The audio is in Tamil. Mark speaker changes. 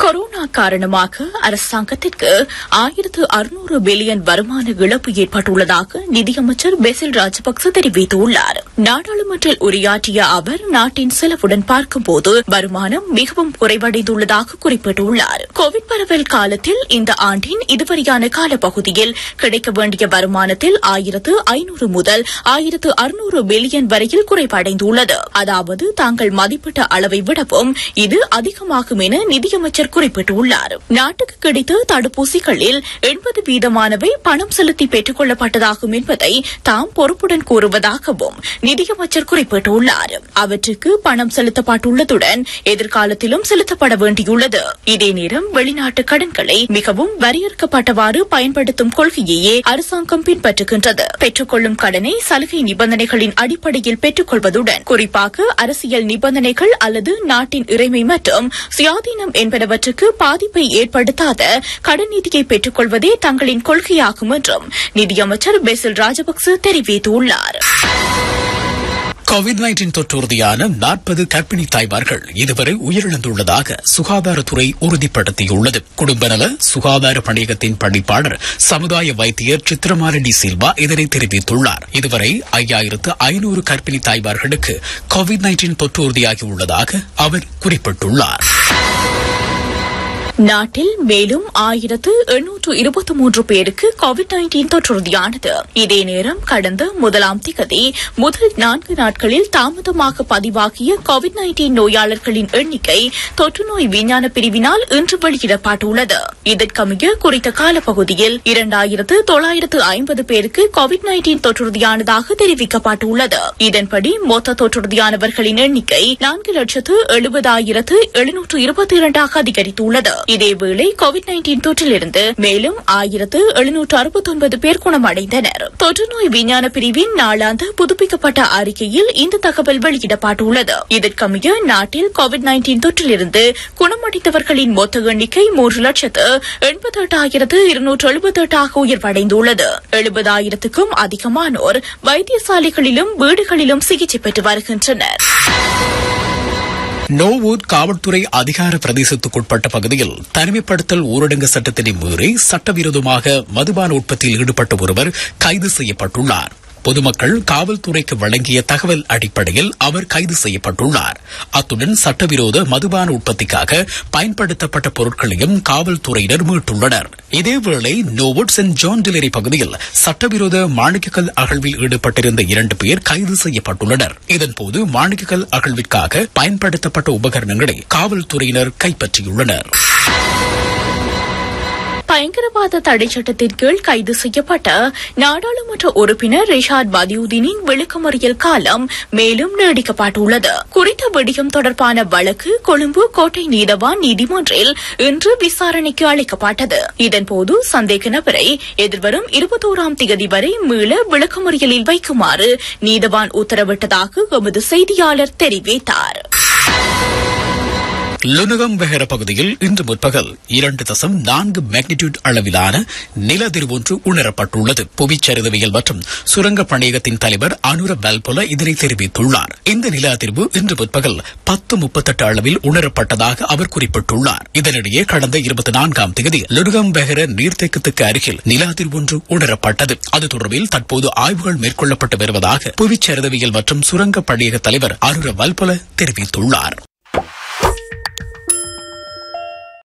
Speaker 1: கொரோனா காரணமாக அரசாங்கத்திற்கு ஆயிரத்து அறுநூறு பில்லியன் வருமான இழப்பு ஏற்பட்டுள்ளதாக நிதியமைச்சர் பெசில் ராஜபக்ச தெரிவித்துள்ளார் நாடாளுமன்றில் உரையாற்றிய அவர் நாட்டின் செலவுடன் பார்க்கும்போது வருமானம் மிகவும் குறைவடைந்துள்ளதாக குறிப்பிட்டுள்ளார் கோவிட் பரவல் காலத்தில் இந்த ஆண்டின் இதுவரையான காலப்பகுதியில் கிடைக்க வேண்டிய வருமானத்தில் ஆயிரத்து ஐநூறு முதல் ஆயிரத்து அறுநூறு பில்லியன் வரையில் குறைவடைந்துள்ளது அதாவது தாங்கள் மதிப்பிட்ட அளவை விடவும் இது அதிகமாகும் என நிதியமைச்சர் குறிப்பிட்டுள்ளார் நாட்டுக்கு கிடைத்த தடுப்பூசிகளில் எண்பது வீதமானவை பணம் செலுத்தி பெற்றுக் கொள்ளப்பட்டதாகும் என்பதை தாம் பொறுப்புடன் கூறுவதாகவும் நிதியமைச்சர் குறிப்பிட்டுள்ளார் அவற்றுக்கு பணம் செலுத்தப்பட்டுள்ளதுடன் எதிர்காலத்திலும் செலுத்தப்பட வேண்டியுள்ளது இதே நேரம் வெளிநாட்டு கடன்களை மிகவும் வரையறுக்கப்பட்டவாறு பயன்படுத்தும் கொள்கையையே அரசாங்கம் பின்பற்றுகின்றது பெற்றுக்கொள்ளும் கடனை சலுகை நிபந்தனைகளின் அடிப்படையில் பெற்றுக் கொள்வதுடன் குறிப்பாக அரசியல் நிபந்தனைகள் அல்லது நாட்டின் இறைமை மற்றும் சுயாதீனம் என்பனவற்றுக்கு பாதிப்பை ஏற்படுத்தாத கடன் நிதியை பெற்றுக் கொள்வதே தங்களின் கொள்கையாகும் என்றும் நிதியமைச்சர் பெசில் ராஜபக்ச தெரிவித்துள்ளார்
Speaker 2: கோவிட் நைன்டீன் தொற்று உறுதியான நாற்பது கர்ப்பிணி தாய்மார்கள் இதுவரை உயிரிழந்துள்ளதாக சுகாதாரத்துறை உறுதிப்படுத்தியுள்ளது குடும்ப நல சுகாதார பணியகத்தின் பணிப்பாளர் சமுதாய வைத்தியர் சித்திரமாலினி சில்வா இதனை தெரிவித்துள்ளார் இதுவரை ஐயாயிரத்து ஐநூறு கர்ப்பிணி தாய்மார்களுக்கு கோவிட் நைன்டீன் தொற்று உறுதியாகியுள்ளதாக அவர் குறிப்பிட்டுள்ளார்
Speaker 1: நாட்டில் மேலும் ஆயிரத்து எண்ணூற்று இருபத்தி மூன்று பேருக்கு கோவிட் நைன்டீன் தொற்றுறுதியானது இதே நேரம் கடந்த முதலாம் திகதி முதல் நான்கு நாட்களில் தாமதமாக பதிவாகிய கோவிட் நைன்டீன் நோயாளர்களின் எண்ணிக்கை தொற்றுநோய் விஞ்ஞான பிரிவினால் இன்று வெளியிடப்பட்டுள்ளது இதற்கமைய குறித்த காலப்பகுதியில் இரண்டாயிரத்து தொள்ளாயிரத்து ஐம்பது பேருக்கு கோவிட் நைன்டீன் தொற்றுறுதியானதாக தெரிவிக்கப்பட்டுள்ளது இதன்படி மொத்த தொற்றுறுதியானவர்களின் எண்ணிக்கை நான்கு லட்சத்து எழுபதாயிரத்து எழுநூற்று இருபத்தி இரண்டாக அதிகரித்துள்ளது இதேவேளை கோவிட் நைன்டீன் தொற்றிலிருந்து மேலும் ஆயிரத்து எழுநூற்று அறுபத்தொன்பது பேர் குணமடைந்தனர் தொற்றுநோய் விஞ்ஞான பிரிவின் நாளாந்த புதுப்பிக்கப்பட்ட அறிக்கையில் இந்த தகவல் வெளியிடப்பட்டுள்ளது இதற்கமைய நாட்டில் கோவிட் நைன்டீன் தொற்றிலிருந்து குணமடைந்தவர்களின் மொத்த எண்ணிக்கை மூன்று லட்சத்து எண்பத்தி எட்டாயிரத்து இருநூற்று எழுபத்தி எட்டாக உயர்வடைந்துள்ளது எழுபதாயிரத்துக்கும் அதிகமானோர் வைத்தியசாலைகளிலும் வீடுகளிலும் சிகிச்சை பெற்று வருகின்றனர்
Speaker 2: நோவூர் காவல்துறை அதிகார பிரதேசத்துக்குட்பட்ட பகுதியில் தனிமைப்படுத்தல் ஊரடங்கு சட்டத்தினை மீறி சட்டவிரோதமாக மதுபான உற்பத்தியில் ஈடுபட்ட ஒருவர் கைது செய்யப்பட்டுள்ளார் பொதுமக்கள் காவல்துறைக்கு வழங்கிய தகவல் அடிப்படையில் அவர் கைது செய்யப்பட்டுள்ளார் அத்துடன் சட்டவிரோத மதுபான உற்பத்திக்காக பயன்படுத்தப்பட்ட பொருட்களையும் காவல்துறையினர் மீட்டுள்ளனர் இதேவேளை நோவுட் சென்ட் ஜான் டிலரி பகுதியில் சட்டவிரோத மாணிக்கக்கல் அகழ்வில் ஈடுபட்டிருந்த இரண்டு பேர் கைது செய்யப்பட்டுள்ளனர் இதன்போது மாணிக்கக்கல் அகழ்விற்காக பயன்படுத்தப்பட்ட உபகரணங்களை காவல்துறையினர் கைப்பற்றியுள்ளனர்
Speaker 1: பயங்கரவாத தடை சட்டத்தின் கீழ் கைது செய்யப்பட்ட நாடாளுமன்ற உறுப்பினர் ரிஷாட் பதியுதீனின் விளக்கமறியல் காலம் மேலும் நீடிக்கப்பட்டுள்ளது குறித்த விடயம் தொடர்பான வழக்கு கொழும்பு கோட்டை நீதவான் நீதிமன்றில் இன்று விசாரணைக்கு அளிக்கப்பட்டது இதன்போது சந்தேக நபரை எதிர்வரும் இருபத்தோராம் தேதி வரை மீள விளக்கமறியலில் வைக்குமாறு நீதவான் உத்தரவிட்டதாக எமது செய்தியாளர் தெரிவித்தார்
Speaker 2: லுனகம் வெஹர பகுதியில் இன்று முற்பகல் இரண்டு தசம் நான்கு மேக்னிடியூட் அளவிலான நிலதிர்வு ஒன்று உணரப்பட்டுள்ளது புவிச்சரிதவியல் மற்றும் சுரங்க பணியகத்தின் தலைவர் அனுர பல்பொல இதனை தெரிவித்துள்ளார் இந்த நில அதிர்வு இன்று முற்பகல் பத்து முப்பத்தெட்டு அளவில் உணரப்பட்டதாக அவர் குறிப்பிட்டுள்ளார் இதனிடையே கடந்த இருபத்தி நான்காம் தேதி லுனகம் வெஹர நீர்த்தேக்கத்துக்கு அருகில் நில அதிர்வு ஒன்று உணரப்பட்டது அது தொடர்பில் தற்போது ஆய்வுகள் மேற்கொள்ளப்பட்டு வருவதாக புவிச்சரிதவியல் மற்றும் சுரங்க பணியக தலைவர் அனுர வல்பொல தெரிவித்துள்ளார்